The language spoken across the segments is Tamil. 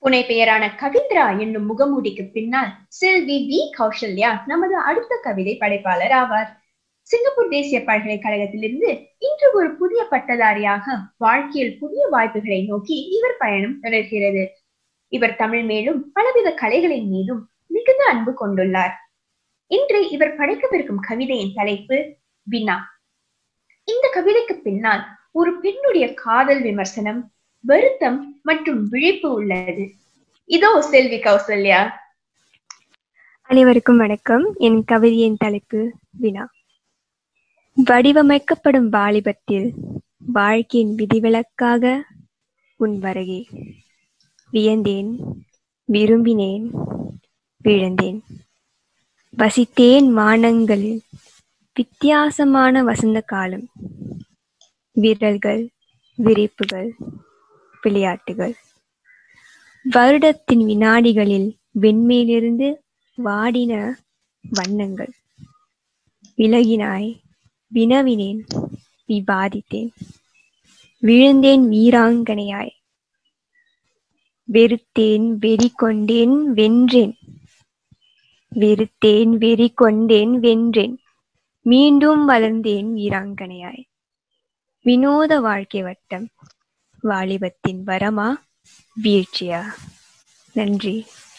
புனை பெயரான கவிந்திரா என்னும் முகமூடிக்கு பின்னால் செல்வி வி கௌசல்யா நமது அடுத்த கவிதை படைப்பாளர் ஆவார் சிங்கப்பூர் தேசிய பல்கலைக்கழகத்திலிருந்து இன்று ஒரு புதிய பட்டதாரியாக வாழ்க்கையில் புதிய வாய்ப்புகளை நோக்கி இவர் பயணம் தொடர்கிறது இவர் தமிழ் மேலும் பலவித கலைகளின் மீதும் மிகுந்த அன்பு கொண்டுள்ளார் இன்று இவர் படைக்கவிருக்கும் கவிதையின் தலைப்பு வினா இந்த கவிதைக்கு பின்னால் ஒரு பெண்ணுடைய காதல் விமர்சனம் வருத்தம் மற்றும் விழிப்பு உள்ளது இதோ செல்வி கௌசல்யா அனைவருக்கும் வணக்கம் என் கவிதையின் தலைப்பு வினா வடிவமைக்கப்படும் வாலிபத்தில் வாழ்க்கையின் விதிவிலக்காக உன் வருகை வியந்தேன் விரும்பினேன் விழுந்தேன் வசித்தேன் வானங்களில் வித்தியாசமான வசந்த காலம் விரல்கள் விரிப்புகள் விளையாட்டுகள் வருடத்தின் வினாடிகளில் வெண்மையிலிருந்து வாடின வண்ணங்கள் விலகினாய் வினவினேன் விவாதித்தேன் விழுந்தேன் வீராங்கனையாய் வெறுத்தேன் வெறி கொண்டேன் வென்றேன் வெறுத்தேன் வெறி கொண்டேன் வென்றேன் மீண்டும் வளர்ந்தேன் வீராங்கனையாய் வினோத வாழ்க்கை வட்டம் வாலிபத்தின் வரமா வீழ்ச்சியா நன்றி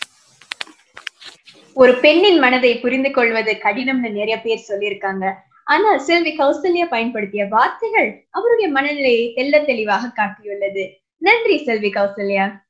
ஒரு பெண்ணின் மனதை புரிந்து கொள்வது கடினம்னு நிறைய பேர் சொல்லியிருக்காங்க ஆனா செல்வி கௌசல்யா பயன்படுத்திய வார்த்தைகள் அவருடைய மனநிலையை தெல்ல தெளிவாக காட்டியுள்ளது நன்றி செல்வி கௌசல்யா